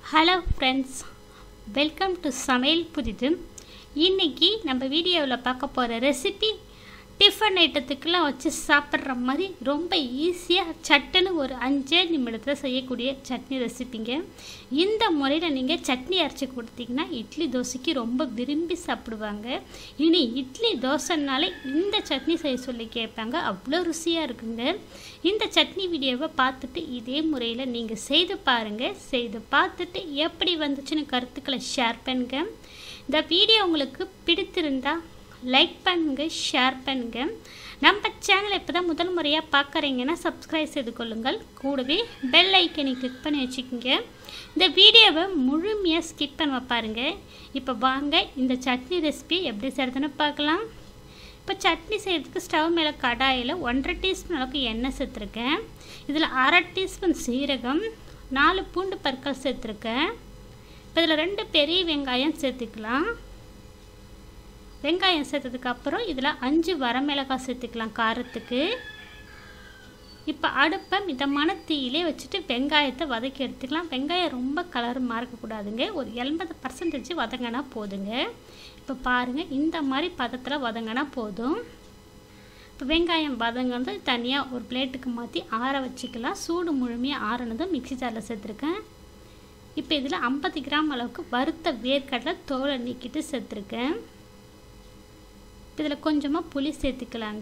hello friends welcome to சமையல் புதிது இன்றைக்கி நம்ம வீடியோவில் பார்க்க போகிற ரெசிபி டிஃபன் ஐட்டத்துக்கெல்லாம் வச்சு சாப்பிட்ற மாதிரி ரொம்ப ஈஸியாக சட்டுன்னு ஒரு அஞ்சே நிமிடத்தில் செய்யக்கூடிய சட்னி ரெசிபிங்க இந்த முறையில் நீங்கள் சட்னி அரைச்சி கொடுத்தீங்கன்னா இட்லி தோசைக்கு ரொம்ப விரும்பி சாப்பிடுவாங்க இனி இட்லி தோசைனாலே இந்த சட்னி செய்ய சொல்லி கேட்பாங்க அவ்வளோ ருசியாக இருக்குங்க இந்த சட்னி வீடியோவை பார்த்துட்டு இதே முறையில் நீங்கள் செய்து பாருங்கள் செய்து பார்த்துட்டு எப்படி வந்துச்சுன்னு கருத்துக்களை ஷேர் பண்ணுங்க இந்த வீடியோ உங்களுக்கு பிடித்திருந்தா லைக் பண்ணுங்க ஷேர் பண்ணுங்க நம்ம சேனலை இப்போ தான் முதல் முறையாக பார்க்குறீங்கன்னா சப்ஸ்கிரைப் செய்து கொள்ளுங்கள் கூடவே பெல் ஐக்கனை கிளிக் பண்ணி வச்சுக்கோங்க இந்த வீடியோவை முழுமையாக ஸ்கிப் பண்ண பாருங்க இப்போ வாங்க இந்த சட்னி ரெசிபி எப்படி செய்கிறதுன்னு பார்க்கலாம் இப்போ சட்னி செய்கிறதுக்கு ஸ்டவ் மேலே கடாயில் ஒன்றரை டீஸ்பூன் அளவுக்கு எண்ணெய் சேர்த்துருக்கேன் இதில் அரை டீஸ்பூன் சீரகம் நாலு பூண்டு பற்கள் சேர்த்துருக்கேன் இப்போ இதில் ரெண்டு பெரிய வெங்காயம் சேர்த்துக்கலாம் வெங்காயம் சேர்த்ததுக்கப்புறம் இதில் அஞ்சு வரமிளகாய் சேர்த்துக்கலாம் காரத்துக்கு இப்போ அடுப்பை மிதமான தீயிலே வச்சுட்டு வெங்காயத்தை வதக்கி எடுத்துக்கலாம் வெங்காயம் ரொம்ப கலர் மாறக்கூடாதுங்க ஒரு எண்பது பர்சன்டேஜ் வதங்கினா போதுங்க இப்போ பாருங்கள் இந்த மாதிரி பதத்தில் வதங்கினா போதும் இப்போ வெங்காயம் வதங்கிறது தனியாக ஒரு பிளேட்டுக்கு மாற்றி ஆற வச்சுக்கலாம் சூடு முழுமையாக ஆறினதும் மிக்சி ஜாரில் சேர்த்துருக்கேன் இப்போ இதில் ஐம்பது கிராம் அளவுக்கு வறுத்த வேர்க்கடலை தோலை நீக்கிட்டு சேர்த்துருக்கேன் இதில் கொஞ்சமாக புளி சேர்த்துக்கலாங்க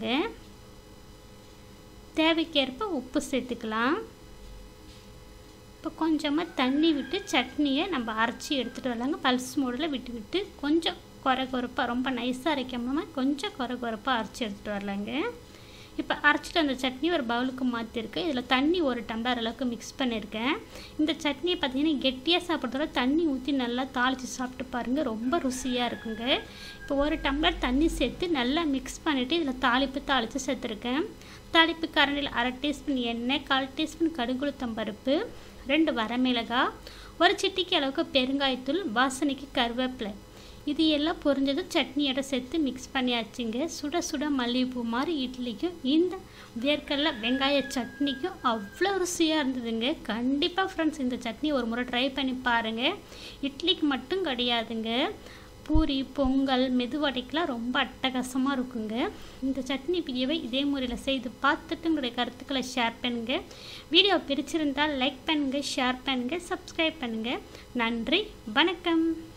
தேவைக்கேற்ப உப்பு சேர்த்துக்கலாம் இப்போ கொஞ்சமாக தண்ணி விட்டு சட்னியை நம்ம அரைச்சி எடுத்துகிட்டு வரலாங்க பல்ஸ் மோடில் விட்டு விட்டு கொஞ்சம் குறை குறைப்பாக ரொம்ப நைஸாக அரைக்காமல் கொஞ்சம் குறை குறைப்பாக அரைச்சி எடுத்துகிட்டு வரலாங்க இப்போ அரைச்சிட்டு அந்த சட்னி ஒரு பவுலுக்கு மாற்றிருக்கேன் இதில் தண்ணி ஒரு டம்ளர் அளவுக்கு மிக்ஸ் பண்ணியிருக்கேன் இந்த சட்னியை பார்த்தீங்கன்னா கெட்டியாக சாப்பிட்றதோட தண்ணி ஊற்றி நல்லா தாளித்து சாப்பிட்டு பாருங்கள் ரொம்ப ருசியாக இருக்குங்க இப்போ ஒரு டம்ளர் தண்ணி சேர்த்து நல்லா மிக்ஸ் பண்ணிவிட்டு இதில் தாளிப்பு தாளித்து சேர்த்துருக்கேன் தாளிப்பு கரண்டில் அரை டீஸ்பூன் எண்ணெய் கால் டீஸ்பூன் கடுகுளுத்தம் பருப்பு ரெண்டு வரமிளகாய் ஒரு சிட்டிக்கு அளவுக்கு பெருங்காயத்தூள் வாசனைக்கு கருவேப்பிலை இது எல்லாம் பொரிஞ்சது சட்னியோட சேர்த்து மிக்ஸ் பண்ணியாச்சுங்க சுட சுட மல்லிகைப்பூ மாதிரி இட்லிக்கும் இந்த வேர்க்கடலை வெங்காய சட்னிக்கும் அவ்வளோ ருசியாக இருந்ததுங்க கண்டிப்பாக ஃப்ரெண்ட்ஸ் இந்த சட்னி ஒரு முறை ட்ரை பண்ணி பாருங்கள் இட்லிக்கு மட்டும் கிடையாதுங்க பூரி பொங்கல் மெதுவடைக்கெலாம் ரொம்ப அட்டகாசமாக இருக்குங்க இந்த சட்னி பிரிவை இதே முறையில் செய்து பார்த்துட்டு உங்களுடைய கருத்துக்களை ஷேர் பண்ணுங்கள் வீடியோ பிடிச்சிருந்தால் லைக் பண்ணுங்கள் ஷேர் பண்ணுங்கள் சப்ஸ்கிரைப் பண்ணுங்கள் நன்றி வணக்கம்